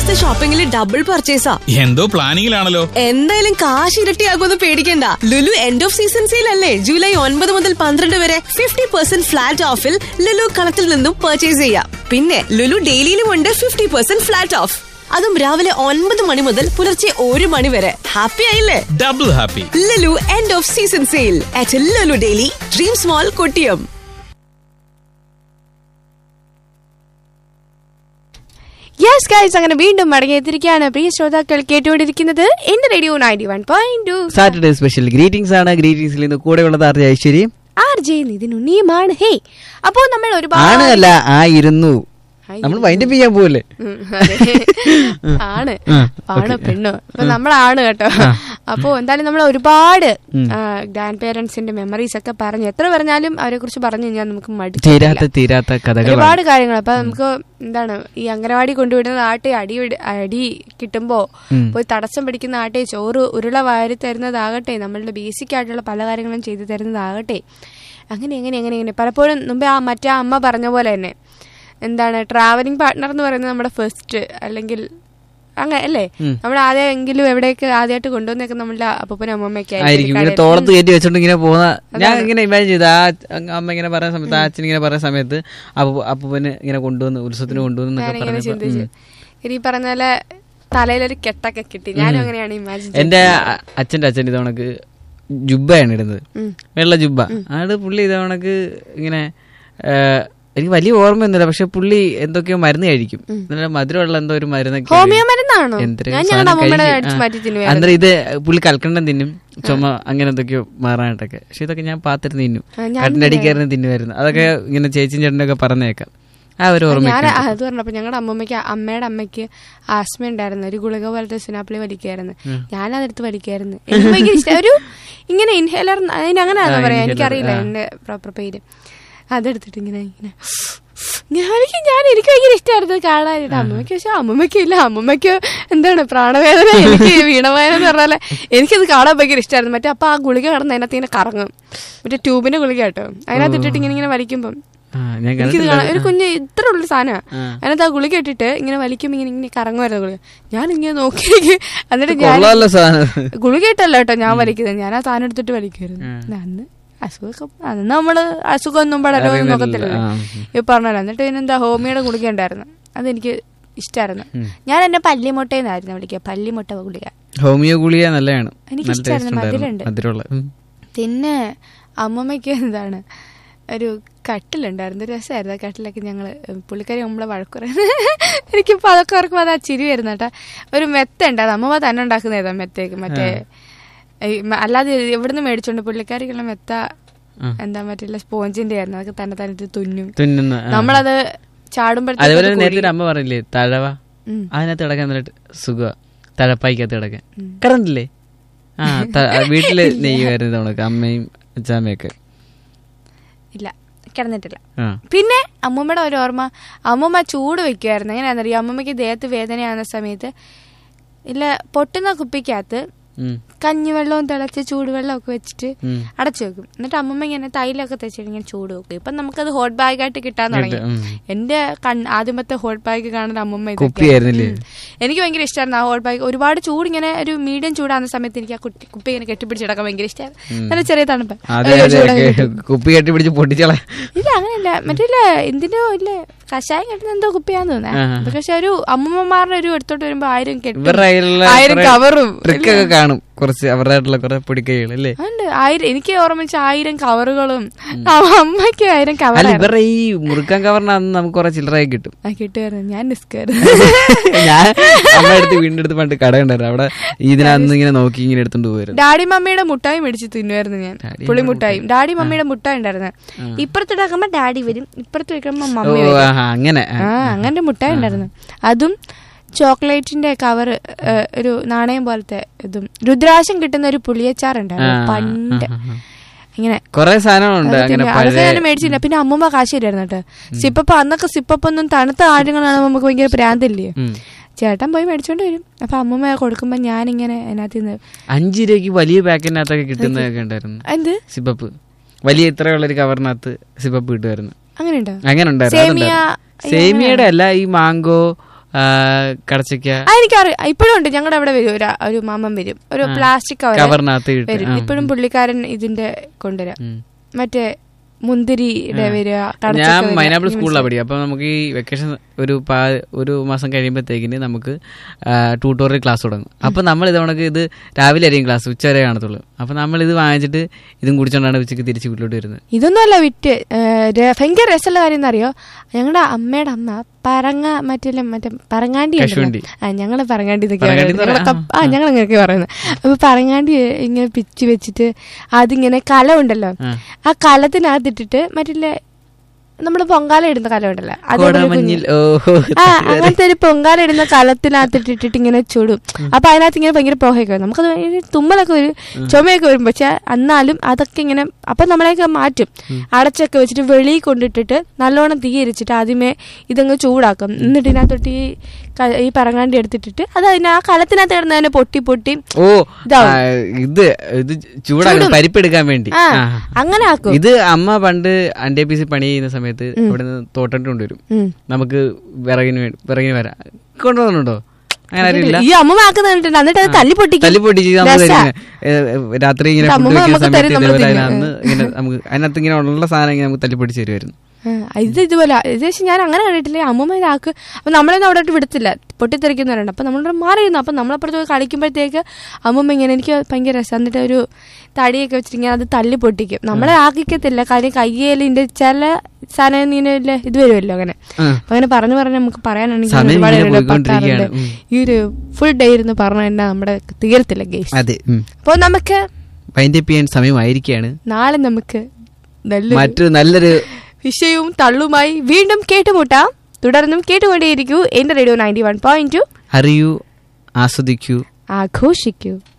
മാസത്തെ ഷോപ്പിംഗിൽ ഡബിൾ പർച്ചേസാ എന്തോ പ്ലാനിങ്ങിലാണല്ലോ എന്തായാലും കാശ് ഇരട്ടിയാകുമെന്ന് പേടിക്കണ്ട Lulu end of season sale അല്ലേ ജൂലൈ ഒൻപത് മുതൽ പന്ത്രണ്ട് വരെ ഫിഫ്റ്റി പെർസെന്റ് ഫ്ലാറ്റ് ഓഫിൽ ലുലു കളത്തിൽ നിന്നും പർച്ചേസ് ചെയ്യാം പിന്നെ ലുലു ഡെയിലിയിലും ഉണ്ട് ഫിഫ്റ്റി പെർസെന്റ് ഫ്ലാറ്റ് ഓഫ് അതും രാവിലെ ഒൻപത് മണി മുതൽ പുലർച്ചെ ഒരു മണി വരെ ഹാപ്പി ആയില്ലേ double happy Lulu end of season sale at Lulu daily dream small Kottiyam yes guys അങ്ങനെ വീണ്ടും മടങ്ങിയെത്തിരിക്കുകയാണ് പ്രിയ ശ്രോതാക്കൾ കേട്ടുകൊണ്ടിരിക്കുന്നത് എന്റെ radio ninety one point two Saturday special greetings ആണ് ഗ്രീറ്റിംഗ്സിൽ ഇന്ന് കൂടെയുള്ളത് ആർജി ഐശ്വര്യ ആർ ജെ നിതിനുണ്ണിയുമാണ് ഹേ അപ്പോ നമ്മൾ ഒരുപാട് ആണ് അല്ല ആ ഇരുന്നു നമ്മൾ വൈൻഡപ്പ് ചെയ്യാൻ പോവല്ലേ ഉം, അതെ. ആണ് ആണ് പെണ്ണോ അപ്പൊ നമ്മളാണ് കേട്ടോ അപ്പോ എന്തായാലും നമ്മൾ ഒരുപാട് ഗ്രാൻഡ് പേരൻസിന്റെ മെമ്മറീസ് ഒക്കെ പറഞ്ഞു എത്ര പറഞ്ഞാലും അവരെ കുറിച്ച് പറഞ്ഞു കഴിഞ്ഞാൽ നമുക്ക് മടുക്കില്ല തീരാത്ത തീരാത്ത കഥകളാണ് ഒരുപാട് കാര്യങ്ങൾ അപ്പൊ നമുക്ക് എന്താണ് ഈ അംഗനവാടി കൊണ്ടുവിടുന്ന ആട്ടെ അടി വിട്- അടി കിട്ടുമ്പോ പോയി തടസ്സം പിടിക്കുന്ന ആട്ടെ ചോറ് ഉരുള വാരി തരുന്നതാകട്ടെ നമ്മളുടെ ബേസിക് ആയിട്ടുള്ള പല കാര്യങ്ങളും ചെയ്തു തരുന്നതാകട്ടെ അങ്ങനെ എങ്ങനെ എങ്ങനെ എങ്ങനെ പലപ്പോഴും മുമ്പേ ആ മറ്റേ അമ്മ പറഞ്ഞ പോലെ തന്നെ എന്താണ് ട്രാവലിംഗ് പാർട്ട്ണർ എന്ന് പറയുന്നത് നമ്മുടെ ഫസ്റ്റ് അല്ലെങ്കിൽ അങ്ങനെ അല്ലേ നമ്മൾ ആദ്യമെങ്കിലും എവിടേക്ക് ആദ്യമായിട്ട് കൊണ്ടുവന്നൊക്കെ നമ്മളുടെ അപ്പൂപ്പനും അമ്മമ്മയൊക്കെ ആയിരിക്കും ഇങ്ങനെ തോളത്ത് കയറ്റി വെച്ചോണ്ട് ഇങ്ങനെ പോകുന്ന ഞാൻ ഇങ്ങനെ ഇമാജിൻ ചെയ്തു ആ അമ്മ ഇങ്ങനെ പറയുന്ന സമയത്ത് ആ അച്ഛൻ ഇങ്ങനെ പറയുന്ന സമയത്ത് അപ്പു അപ്പൂപ്പന് ഇങ്ങനെ കൊണ്ടുവന്ന് ഉത്സവത്തിന് കൊണ്ടുവന്ന് എന്നൊക്കെ ഞാനിങ്ങനെ പറഞ്ഞപ്പോ ചിന്തിച്ചു ഉം. ഈ പറഞ്ഞ പോലെ തലയിലൊരു കെട്ടൊക്കെ കിട്ടി ഞാനും അങ്ങനെയാണ് ഇമാജിൻ എന്റെ അ- അച്ഛന്റെ അച്ഛൻ ഇതവണക്ക് ജുബയാണ് ഇടുന്നത് വെള്ള ജുബ അത് പുള്ളി ഇതവണക്ക് ഇങ്ങനെ ആ, എനിക്ക് വലിയ ഓർമ്മയൊന്നുമില്ല പക്ഷെ പുള്ളി എന്തൊക്കെയോ മരുന്ന് കഴിക്കും നല്ല മധുരമുള്ള എന്തോ ഒരു മരുന്നൊക്കെ ഹോമിയോ കഴിക്കും. മരുന്നാണോ എന്തൊരു ഞാൻ സാധനം ഞങ്ങളുടെ അമ്മമ്മയുടെ കഴിക്കും. അടിച്ചു ആ. മാറ്റി തിന്നുവായിരുന്നു അന്നേരം ഇത് പുള്ളി കൽക്കണ്ടം തിന്നും ചുമ അങ്ങനെ എന്തൊക്കെയോ മാറാനായിട്ടൊക്കെ പക്ഷെ ഇതൊക്കെ ഞാൻ പാത്തിരുന്ന് തിന്നും ആ, ഞാനും കട്ടിന്റെ അടിക്കായിരുന്നു തിന്നുമായിരുന്നു അതൊക്കെ ഇങ്ങനെ ചേച്ചിയും ചേട്ടനൊക്കെ പറഞ്ഞേക്കാം ആ ഒരു ഓർമ്മ ഞാൻ അത് പറഞ്ഞപ്പോ ഞങ്ങളുടെ അമ്മമ്മയ്ക്ക് അമ്മയുടെ അമ്മയ്ക്ക് ആസ്മ ഉണ്ടായിരുന്നു ഒരു ഗുളിക പോലത്തെ സിനാപ്പിളി വലിക്കായിരുന്നു ഞാൻ അതെടുത്ത് വലിക്കായിരുന്നു എനിക്ക് ഭയങ്കര ഇഷ്ടം ഒരു ഇങ്ങനെ ഇൻഹേലർ അതിന് അങ്ങനെയാണോ പറയാ എനിക്കറിയില്ല എന്റെ പ്രോപ്പർ പേര് അതെടുത്തിട്ട് ഇങ്ങനെ ഇങ്ങനെ ഇങ്ങനെ വലിക്കും ഞാൻ എനിക്ക് ഭയങ്കര ഇഷ്ടമായിരുന്നു അത് കാണാനായിട്ട് അമ്മയ്ക്ക് പക്ഷെ അമ്മമ്മയ്ക്ക് ഇല്ല അമ്മമ്മയ്ക്ക് എന്താണ് പ്രാണവേദന എനിക്ക് വീണവേദന എന്ന് പറഞ്ഞാൽ എനിക്കത് കാണാൻ ഭയങ്കര ഇഷ്ടമായിരുന്നു മറ്റേ അപ്പൊ ആ ഗുളിക കടന്ന് അതിനകത്ത് ഇങ്ങനെ കറങ്ങും മറ്റേ ട്യൂബിന്റെ ഗുളിക കേട്ടോ അതിനകത്ത് ഇട്ടിട്ട് ഇങ്ങനെ ഇങ്ങനെ വലിക്കുമ്പം ആ, ഞാൻ എനിക്കിത് കണ്ടിട്ടില്ല. കാണാം ഒരു കുഞ്ഞ് ഇത്ര ഉള്ള സാധനമാണ് ആ. അതിനകത്ത് ആ ഗുളിക ഇട്ടിട്ട് ഇങ്ങനെ വലിക്കുമ്പോ ഇങ്ങനെ ഇങ്ങനെ കറങ്ങുമായിരുന്നു ഗുളിക ഞാൻ ഇങ്ങനെ നോക്കി എന്നിട്ട് ഞാൻ കൊള്ളാമല്ലോ സാധനം ഗുളിക ഇട്ടല്ല കേട്ടോ ഞാൻ വലിക്കുന്നത് ഞാൻ ആ സാധനം എടുത്തിട്ട് വലിക്കുമായിരുന്നു അന്ന് അസുഖമൊക്കെ അന്ന് നമ്മള് അസുഖമൊന്നും പടരോ അറിയുന്നില്ല. നോക്കത്തില്ലല്ലോ ആ. ഈ പറഞ്ഞല്ലോ എന്നിട്ട് പിന്നെന്താ ഹോമിയുടെ ഗുളിക ഉണ്ടായിരുന്നു അതെനിക്ക് ഇഷ്ടമായിരുന്നു ഞാൻ എന്നെ പല്ലിമുട്ടയെന്നായിരുന്നു വിളിക്കുക പല്ലിമുട്ട ഗുളിക ഹോമിയോ ഗുളിക നല്ലതാണ് എനിക്ക് നല്ല ഇഷ്ടമായിരുന്നു, taste ഉണ്ടായിരുന്നു. മധുരമുണ്ട്. മധുരമുള്ള ഉം. പിന്നെ അമ്മമ്മയ്ക്ക് എന്താണ് ഒരു കട്ടിലുണ്ടായിരുന്നു ഒരു രസമായിരുന്നു ആ കട്ടിലൊക്കെ ഞങ്ങൾ പുള്ളിക്കാരി നമ്മളെ വഴക്കുറയുന്നത് എനിക്കിപ്പോൾ അതൊക്കെ ഓർക്കുമ്പോൾ അത് ആ ചിരി വരുന്ന കേട്ടോ ഒരു മെത്ത ഉണ്ടായിരുന്നു അമ്മമ്മ തന്നെ ഉണ്ടാക്കുന്നതാ മെത്തേക്ക് മറ്റേ ഈ മ- അല്ലാതെ എവിടുന്ന് മേടിച്ചോണ്ട് പുള്ളിക്കാരിക്കുള്ള മെത്ത ആ. എന്താ മറ്റുള്ള സ്പോഞ്ചിന്റെ ആയിരുന്നു അതൊക്കെ തന്നെ തന്നെ തുന്നും തുന്നുന്ന ആ. നമ്മളത് അതേപോലെ ചാടുമ്പോഴത്തേക്ക് നേരത്തെ ഒരു അമ്മ പറഞ്ഞില്ലേ തഴവ ഉം. അതിനകത്ത് കിടക്കാൻ നല്ല സുഖ തഴപ്പായിക്കകത്ത് കിടക്കാൻ കറണ്ടില്ലേ ആ ത- വീട്ടില് നെയ്യുമായിരുന്നു തവണക്ക് അമ്മയും അച്ഛാമ്മയൊക്കെ ഇല്ല കിടന്നിട്ടില്ല ആ പിന്നെ അമ്മൂമ്മയുടെ ഒരു ഓർമ്മ അമ്മൂമ്മ ചൂട് വെക്കുമായിരുന്നു എങ്ങനെയാണെന്നറിയോ അമ്മൂമ്മയ്ക്ക് ദേഹത്ത് വേദനയാകുന്ന സമയത്ത് ഇല്ല പൊട്ടുന്ന കുപ്പിക്കകത്ത് ഉം. കഞ്ഞിവെള്ളവും തിളച്ച് ചൂടുവെള്ളമൊക്കെ വെച്ചിട്ട് ഉം. അടച്ചു വെക്കും എന്നിട്ട് അമ്മമ്മ ഇങ്ങനെ തൈലൊക്കെ തെച്ചിട്ട് ഇങ്ങനെ ചൂട് വെക്കും ഇപ്പം നമുക്കത് ഹോട്ട് ബാഗായിട്ട് കിട്ടാൻ തുടങ്ങി ഉം. എന്റെ കൺ ആദ്യമത്തെ ഹോട്ട് ബാഗ് കാണുന്ന അമ്മമ്മ ഇതൊക്കെയാ. കുപ്പിയായിരുന്നില്ലേ? ഉം. എനിക്ക് ഭയങ്കര ഇഷ്ടമായിരുന്നു ആ ഹോട്ട് ബാഗ് ഒരുപാട് ചൂട് ഇങ്ങനെ ഒരു മീഡിയം ചൂടാകുന്ന സമയത്ത് എനിക്ക് ആ കുട്ടി കുപ്പി ഇങ്ങനെ കെട്ടിപ്പിടിച്ചിടക്കാൻ ഭയങ്കര ഇഷ്ടമായിരുന്നു നല്ല ചെറിയ തണുപ്പ് അതെ ഒരു അതെ ചൂടൊക്കെ കെ- കിട്ടും. കുപ്പി കെട്ടി പിടിച്ച് പൊട്ടിച്ചള ഇല്ല അങ്ങനെയല്ല മറ്റേ എന്തിനോ ഇല്ലേ കഷായം കെട്ടുന്ന എന്തോ കുപ്പിയാന്ന് ആഹാ. തോന്നുന്നത് പക്ഷെ ഒരു അമ്മൂമ്മമാരുടെ ഒരു എടുത്തോട്ട് വരുമ്പോ ആയിരം കെട്ടും ഇവരുടെ കയ്യിലുള്ള ആയിരം കവറും ട്രിക്കൊക്കെ കാണും കുറച്ച് അവരുടെ ആയിട്ടുള്ള കുറെ പൊടിക്കൈകൾ അല്ലേ ഉണ്ട് ആയിരം എനിക്ക് ഓർമ്മിച്ച ആയിരം കവറുകളും അമ്മയ്ക്ക് ആയിരം അല്ല കവർ ഇവരുടെ ഈ മുറുക്കാൻ കവറിനകത്ത് നമുക്ക് കുറെ ചില്ലറയായി കിട്ടും കിട്ടുമായിരുന്നു ഞാൻ നിസ്കാരം ഞാൻ അമ്മ അടുത്ത് വീടിന്റെ അടുത്ത് പണ്ട് കട ഉണ്ടായിരുന്നു അവിടെ ഇതിനകത്ത് ഇങ്ങനെ നോക്കി ഇങ്ങനെ എടുത്തോണ്ട് പോയിരുന്നു ഡാഡി മമ്മിയുടെ മുട്ടായി മേടിച്ച് തിന്നുമായിരുന്നു ഞാൻ ഡാഡി പുളി മുട്ടായും ഡാഡി മമ്മിയുടെ മുട്ടായി ഉണ്ടായിരുന്നു ഇപ്പുറത്ത് ഇടാക്കുമ്പോ ഡാഡി വരും ഇപ്പുറത്ത് വെക്കുമ്പോ ഓ മമ്മി വരും ആഹാ, അങ്ങനെ ആ. ആ അങ്ങനെ മുട്ടായി ഉണ്ടായിരുന്നു അതും ചോക്ലേറ്റിന്റെ കവർ ഒരു നാണയം പോലത്തെ ഇതും രുദ്രാശം കിട്ടുന്ന ഒരു പുളിയച്ചാർ ഉണ്ടായിരുന്നു ആ, പണ്ട് ആ, ആ. ഇങ്ങനെ കൊറേ സാധനങ്ങളുണ്ട് അതൊക്കെ അങ്ങനെ ഞാൻ- അതൊക്കെ പഴയ ഞാൻ മേടിച്ചില്ല പിന്നെ അമ്മൂമ്മ കാശ് തരായിരുന്നു കേട്ടോ സിപ്പപ്പ് അന്നൊക്കെ സിപ്പപ്പ് ഒന്നും തണുത്ത ആടുകളാണ് നമുക്ക് ഭയങ്കര പ്രാന്തല്ലേ ഉം. ചേട്ടൻ പോയി മേടിച്ചോണ്ട് വരും അപ്പൊ അമ്മൂമ്മ കൊടുക്കുമ്പോ ഞാനിങ്ങനെ അതിനകത്ത് നിന്ന് അഞ്ച് രൂപയ്ക്ക് വലിയ പാക്കറ്റിനകത്തൊക്കെ കിട്ടുന്നതൊക്കെ ഉണ്ടായിരുന്നു എന്ത് സിപ്പപ്പ് വലിയ ഇത്രയുള്ള ഒരു കവറിനകത്ത് സിപ്പപ്പ് കിട്ടുമായിരുന്നു അങ്ങനെ ഉണ്ടോ അങ്ങനെ ഉണ്ടായിരുന്നു സേമിയ, അതുണ്ടായിരുന്നു. സേമിയയുടെ അല്ല ഈ മാങ്കോ ആ, കടച്ചക്ക ആ എനിക്കറിയാം ഇപ്പോഴും ഉണ്ട് ഞങ്ങളുടെ അവിടെ വരും ഒരു ഒരു മാമൻ വരും ഒരു പ്ലാസ്റ്റിക് കവർ കവറിനകത്ത് ഇട്ട് വരും ആ. ഇപ്പോഴും പുള്ളിക്കാരൻ ഇതിന്റെ കൊണ്ടുവരാം ഉം. മറ്റേ മുന്തിരിയുടെ വരിക കടച്ചക്ക ഞാൻ വരിക. മൈനാപ്പിൾ ഈ സ്കൂളിലാണ് പഠിക്കുക അപ്പൊ നമുക്ക് ഈ വെക്കേഷൻ ഒരു പാ- ഒരു മാസം കഴിയുമ്പോഴത്തേക്കിന് നമുക്ക് ട്യൂട്ടോറിയൽ ക്ലാസ് തുടങ്ങും അപ്പൊ നമ്മൾ ഇതവണക്ക് ഇത് രാവിലെ ആയിരിക്കും ക്ലാസ് ഉച്ച വരെ കാണത്തുള്ളൂ അപ്പൊ നമ്മൾ ഇത് വാങ്ങിച്ചിട്ട് ഇതും കുടിച്ചോണ്ടാണ് ഉച്ചക്ക് തിരിച്ച് വീട്ടിലോട്ട് വരുന്നത് ഇതൊന്നുമല്ല വിറ്റ് ഏ, ര- ഭയങ്കര രസമുള്ള കാര്യം എന്നറിയോ ഞങ്ങളുടെ അമ്മയുടെ അമ്മ പറങ്ങ മറ്റേ മറ്റേ പറങ്ങാണ്ടി ഉണ്ടല്ലോ. കശുവണ്ടി. ആ ഞങ്ങള് പറങ്ങാണ്ടി എന്നൊക്കെ പറങ്ങാണ്ടി എന്ന് പറയുന്നത്. പറയാം. ഞങ്ങളൊക്കെ- ആ ഞങ്ങൾ അങ്ങനെയൊക്കെ പറയുന്നത് അപ്പൊ പറങ്ങാണ്ടി ഇങ്ങനെ പിച്ച് വെച്ചിട്ട് അതിങ്ങനെ കല ഉണ്ടല്ലോ ആ. ആ കലത്തിനകത്തിട്ടിട്ട് മറ്റില്ലേ നമ്മള് പൊങ്കാല ഇടുന്ന കല ഉണ്ടല്ലോ അതേപോലെ കോടമഞ്ഞിൽ കുഞ്ഞ്- ഓഹോ ആ അങ്ങനത്തെ ഒരു പൊങ്കാല ഇടുന്ന കലത്തിനകത്തിട്ടിട്ട് ഇങ്ങനെ ചുടും അപ്പൊ അതിനകത്ത് ഇങ്ങനെ ഭയങ്കര പുകയൊക്കെ വരും നമുക്കത് ഭയങ്കര തുമ്മലൊക്കെ വരും ചുമയൊക്കെ വരും പക്ഷെ എന്നാലും അതൊക്കെ ഇങ്ങനെ അപ്പൊ നമ്മളെയൊക്കെ മാറ്റും അടച്ചൊക്കെ വെച്ചിട്ട് വെളിയിൽ കൊണ്ടിട്ടിട്ട് നല്ലോണം തീ എരിച്ചിട്ട് ആദ്യമേ ഇതങ്ങ് ചൂടാക്കും എന്നിട്ട് ഇതിനകത്തോട്ട് ഈ ക- ഈ പറങ്ങാണ്ടി എടുത്തിട്ടിട്ട് അത് അതിന് ആ കലത്തിനകത്ത് കിടന്ന് തന്നെ പൊട്ടി പൊട്ടി ഓ ഇതാവും. ആ, ഇത് ഇത് ചൂടാക്കണം പരിപ്പെടുക്കാൻ വേണ്ടി ആ ആ. അങ്ങനെ ആക്കും ഇത് അമ്മ പണ്ട് അന്റെ പി സി പണി ചെയ്യുന്ന സമയത്ത് ഇവിടെ നിന്ന് തോട്ടിട്ട് കൊണ്ടുവരും ഉം. നമുക്ക് വിറകിന് വേണ്ടി വിറകിന് വരാം കൊണ്ടുവന്നിട്ടുണ്ടോ അങ്ങനെ ആരുമില്ല ഈ അമ്മ ആക്കുന്ന കണ്ടിട്ടുണ്ട് എന്നിട്ട് അത് തല്ലി പൊട്ടിക്കും തല്ലി പൊട്ടിച്ച് നമ്മൾ രസാ. ഇങ്ങനെ, ഏ, ഏ, രാത്രി ഇങ്ങനെ അമ്മ ഫുഡ് വെക്കുന്ന നമുക്ക് സമയത്ത് തരും, നമ്മള് ഇതേപോലെ തിന്നും. അതിനകത്ത് ഇങ്ങനെ നമുക്ക് അതിനകത്ത് ഇങ്ങനെ ഉള്ള സാധനം ഇങ്ങനെ നമുക്ക് തല്ലി പൊടിച്ച് തരുമായിരുന്നു ആ, ഇത് ഇതുപോലെ ഇത് പക്ഷെ ഞാൻ അങ്ങനെ കണ്ടിട്ടില്ലേ അമ്മമ്മ ഇതാക്ക് അപ്പൊ നമ്മളൊന്നും അവിടെ ഇട്ട് വിടത്തില്ല പൊട്ടിത്തെറിക്കുന്നവരുണ്ട് അപ്പൊ നമ്മളോട് മാറിയിരുന്നു അപ്പൊ നമ്മളപ്പുറത്ത് പോയി കളിക്കുമ്പോഴത്തേക്ക് അമ്മമ്മ ഇങ്ങനെ എനിക്ക് ഭയങ്കര രസം എന്നിട്ട് ഒരു തടിയൊക്കെ വെച്ചിട്ട് ഇങ്ങനെ അത് തല്ലി പൊട്ടിക്കും നമ്മളെ ആക്കിക്കത്തില്ല കാര്യം കയ്യേലിന്റെ ചില സാധനം ഇങ്ങനെ ഇല്ലേ, ഇത് വരുമല്ലോ അങ്ങനെ ആ. അപ്പൊ അങ്ങനെ പറഞ്ഞു പറഞ്ഞ് നമുക്ക് പറയാനാണെങ്കിൽ സമയം ഒരുപാട് ഇങ്ങനെ പേരുടെ പോയിക്കൊണ്ടിരിക്കുകയാണ്. പറ്റാറുണ്ട്. ഉം. ഈ ഒരു ഫുൾ ഡേ ഇരുന്ന് പറഞ്ഞു തന്നെ നമ്മുടെ തീരത്തില്ല ഗെയ്സ് അതെ അപ്പൊ നമുക്ക് വൈൻഡപ്പ് ചെയ്യാൻ സമയമായിരിക്കുകയാണ് നാളെ നമുക്ക് നല്ലൊരു മറ്റൊരു നല്ലൊരു വിഷയവും തള്ളുമായി വീണ്ടും കേട്ടുമുട്ടാം തുടർന്നും കേട്ടുകൊണ്ടേയിരിക്കൂ എന്റെ radio ninety one point two അറിയൂ ആസ്വദിക്കൂ ആഘോഷിക്കൂ